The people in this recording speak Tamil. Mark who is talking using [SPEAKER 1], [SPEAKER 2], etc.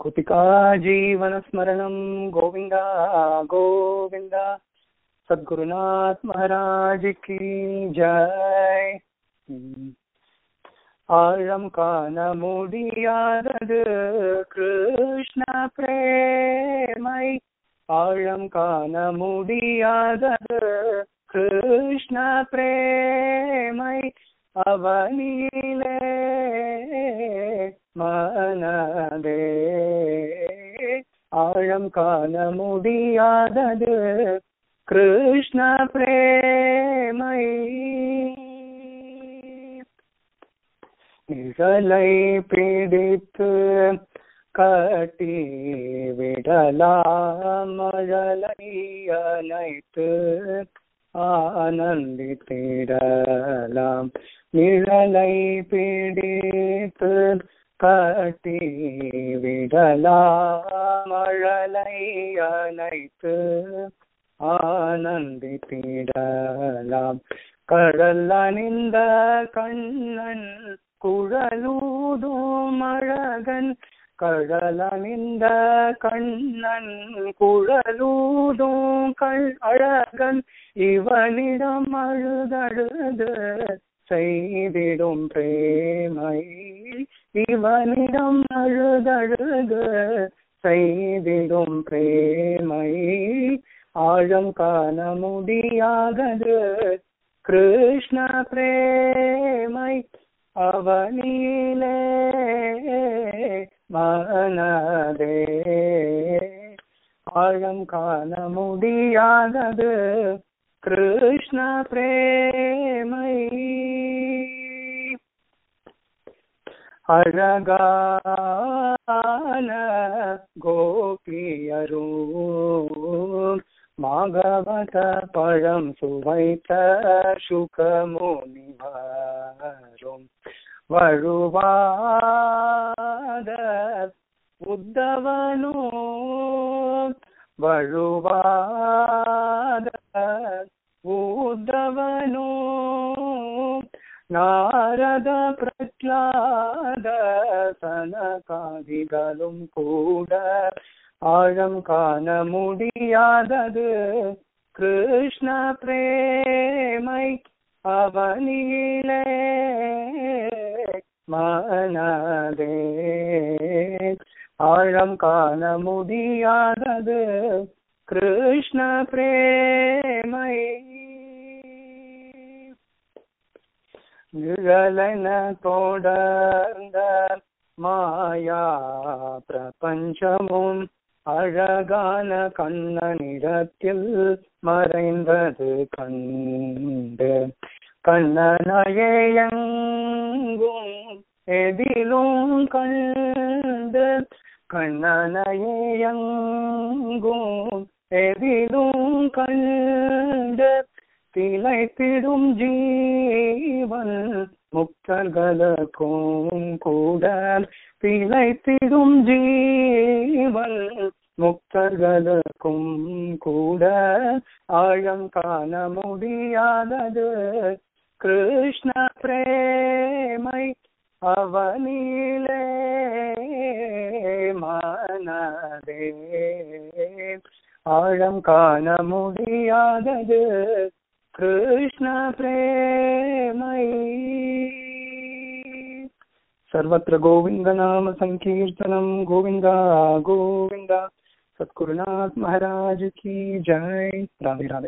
[SPEAKER 1] कुतिका जीवनस्मरणं गोविन्द गोविन्द सद्गुरुनाथ महाराज की जय ஆழம் காண முடியாதது கிருஷ்ண பிரேமை ஆழம் காண முடியாதது கிருஷ்ண பிரேமை அவனிலே மனதே ஆழம் காண முடியாதது கிருஷ்ண பிரேமை நிழலை பிடித்து கட்டி விடலாம் மழலை அனைத்து ஆனந்தித்திடலாம் நிழலை பிடித்து கட்டி விடலாம் மழலை அனைத்து ஆனந்தித்திடலாம் கடல் அணிந்த கண்ணன் குழலூதும் அழகன் கடலணிந்த கண்ணன் குழலூதும் கள் அழகன் இவனிடம் அழுதழுது செய்திடும் பிரேமை இவனிடம் அழுதழுது செய்திடும் பிரேமை ஆழம் காண முடியாதது கிருஷ்ண பிரேமை அவனிலே மனதே ஆழம் காண முடியாதது கிருஷ்ண பிரேமை அழகான கோபியரும் மாகவத பழம் சுவைத்த சுகமுனிவரும் வழுவாத உத்தவனோ வழுவாத உத்தவனோ நாரத பிரச்லாத சனகாதிகளும் கூட ஆழம் காண முடியாதது கிருஷ்ண பிரேமை அவனிலே மனதே ஆழம் காண முடியாதது கிருஷ்ண பிரேமை நிழலென தொடர்ந்த மாயா பிரபஞ்சமும் அழகான கண்ணனிடத்தில் மறைந்தது கண்டு கண்ணனையெங்கும் எதிலும் கண்டு கண்ணனையெங்கும் எதிலும் கண்டு திளைத்திடும் ஜீவன் முக்தர்களுக்கும் கூட திளைத்திடும் ஜீவன் முக்தர்களுக்கும் கூட ஆழம் காண முடியாதது கிருஷ்ண பிரேமை அவனிலே மனதே ஆழம் காண முடியாதது कृष्ण प्रेमयी सर्वत्र गोविन्द नाम संकीर्तनम गोविन्द गोविन्द सतगुरुनाथ महाराज की जय राधे राधे